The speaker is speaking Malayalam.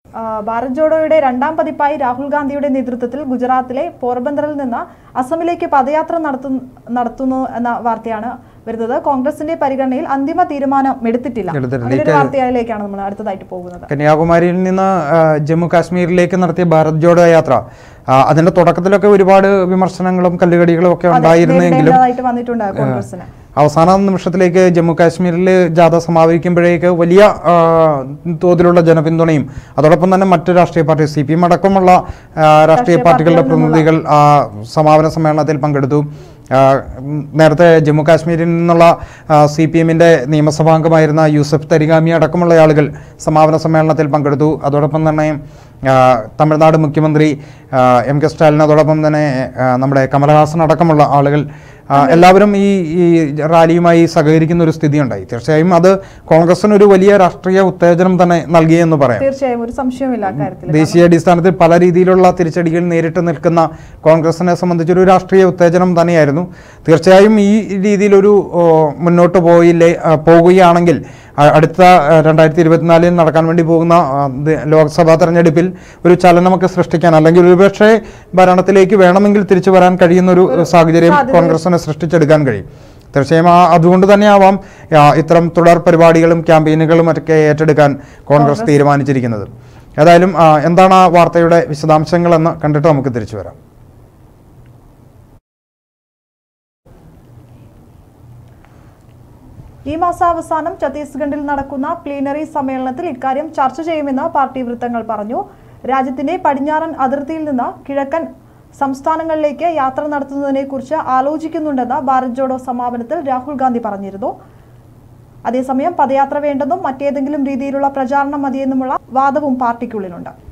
ആ, ഭാരത് ജോഡോയുടെ രണ്ടാം പതിപ്പായി രാഹുൽ ഗാന്ധിയുടെ നേതൃത്വത്തിൽ ഗുജറാത്തിലെ പോർബന്തറിൽ നിന്ന് അസമിലേക്ക് പദയാത്ര നടത്തു നടത്തുന്നു എന്ന വാർത്തയാണ് വരുന്നത് കോൺഗ്രസിന്റെ പരിഗണനയിൽ അന്തിമ തീരുമാനം എടുത്തിട്ടില്ല എടുത്തിട്ടില്ല. അങ്ങനെ ഒരു വാർത്തയിലേക്കാണ് നമ്മൾ അടുത്തതായിട്ട് പോകുന്നത് കന്യാകുമാരിയിൽ നിന്ന് ആ, ജമ്മു കാശ്മീരിലേക്ക് നടത്തിയ ഭാരത് ജോഡോ യാത്ര ആ, അതിന്റെ തുടക്കത്തിലൊക്കെ ഒരുപാട് വിമർശനങ്ങളും കല്ലുകടികളും ഒക്കെ ഉണ്ടായിരുന്നെങ്കിലും നേരിടേണ്ടതായിട്ട് വന്നിട്ടുണ്ട് കോൺഗ്രസിന് അവസാന നിമിഷത്തിലേക്ക് ജമ്മു കാശ്മീരിൽ ജാഥ സമാപിക്കുമ്പോഴേക്ക് വലിയ ആ, തോതിലുള്ള ജനപിന്തുണയും അതോടൊപ്പം തന്നെ മറ്റു രാഷ്ട്രീയ പാർട്ടി സി പി എം അടക്കമുള്ള ആ, രാഷ്ട്രീയ പാർട്ടികളുടെ പ്രതിനിധികൾ ആ സമാപന സമ്മേളനത്തിൽ പങ്കെടുത്തു ആ, ഉം, നേരത്തെ ജമ്മു കാശ്മീരിൽ നിന്നുള്ള സി പി എമ്മിൻ്റെ നിയമസഭാംഗമായിരുന്ന യൂസഫ് തരിഗാമി അടക്കമുള്ള ആളുകൾ സമാപന സമ്മേളനത്തിൽ പങ്കെടുത്തു അതോടൊപ്പം തന്നെ ആ, തമിഴ്നാട് മുഖ്യമന്ത്രി ആ, എം കെ സ്റ്റാലിൻ അതോടൊപ്പം തന്നെ ആ, നമ്മുടെ കമലഹാസൻ അടക്കമുള്ള ആളുകൾ ആ, എല്ലാവരും ഈ ഈ റാലിയുമായി സഹകരിക്കുന്ന ഒരു സ്ഥിതി ഉണ്ടായി തീർച്ചയായും അത് കോൺഗ്രസിന് ഒരു വലിയ രാഷ്ട്രീയ ഉത്തേജനം തന്നെ നൽകിയെന്ന് പറയാം തീർച്ചയായും ഒരു സംശയവുമില്ല അക്കാര്യത്തിൽ ദേശീയ അടിസ്ഥാനത്തിൽ പല രീതിയിലുള്ള തിരിച്ചടികൾ നേരിട്ട് നിൽക്കുന്ന കോൺഗ്രസിനെ സംബന്ധിച്ചൊരു രാഷ്ട്രീയ ഉത്തേജനം തന്നെയായിരുന്നു തീർച്ചയായും ഈ രീതിയിലൊരു ഓ, മുന്നോട്ട് പോയില്ലേ ആ, പോകുകയാണെങ്കിൽ അ- അടുത്ത രണ്ടായിരത്തി ഇരുപത്തിനാലിൽ നടക്കാൻ വേണ്ടി പോകുന്ന ആ, ദ- ലോക്സഭാ തെരഞ്ഞെടുപ്പിൽ ഒരു ചലനമൊക്കെ സൃഷ്ടിക്കാൻ അല്ലെങ്കിൽ ഒരുപക്ഷെ ഭരണത്തിലേക്ക് വേണമെങ്കിൽ തിരിച്ചു വരാൻ കഴിയുന്ന ഒരു സാഹചര്യം കോൺഗ്രസിന് സൃഷ്ടിച്ചെടുക്കാൻ കഴിയും തീർച്ചയായും ആ അതുകൊണ്ട് തന്നെയാവാം ആ, ഇത്തരം തുടർ പരിപാടികളും ക്യാമ്പയിനുകളും ഒക്കെ ഏറ്റെടുക്കാൻ കോൺഗ്രസ് തീരുമാനിച്ചിരിക്കുന്നത് ഏതായാലും ആ, എന്താണ് ആ വാർത്തയുടെ വിശദാംശങ്ങളെന്ന് കണ്ടിട്ട് നമുക്ക് തിരിച്ചു വരാം ഈ മാസാവസാനം ഛത്തീസ്ഗഡിൽ നടക്കുന്ന പ്ലീനറി സമ്മേളനത്തിൽ ഇക്കാര്യം ചർച്ച ചെയ്യുമെന്ന് പാർട്ടി വൃത്തങ്ങൾ പറഞ്ഞു രാജ്യത്തിന്റെ പടിഞ്ഞാറൻ അതിർത്തിയിൽ നിന്ന് കിഴക്കൻ സംസ്ഥാനങ്ങളിലേക്ക് യാത്ര നടത്തുന്നതിനെക്കുറിച്ച് ആലോചിക്കുന്നുണ്ടെന്ന് ഭാരത് ജോഡോ സമാപനത്തിൽ രാഹുൽ ഗാന്ധി പറഞ്ഞിരുന്നു അതേസമയം പദയാത്ര വേണ്ടെന്നും മറ്റേതെങ്കിലും രീതിയിലുള്ള പ്രചാരണം മതിയെന്നുമുള്ള വാദവും പാർട്ടിക്കുള്ളിലുണ്ട്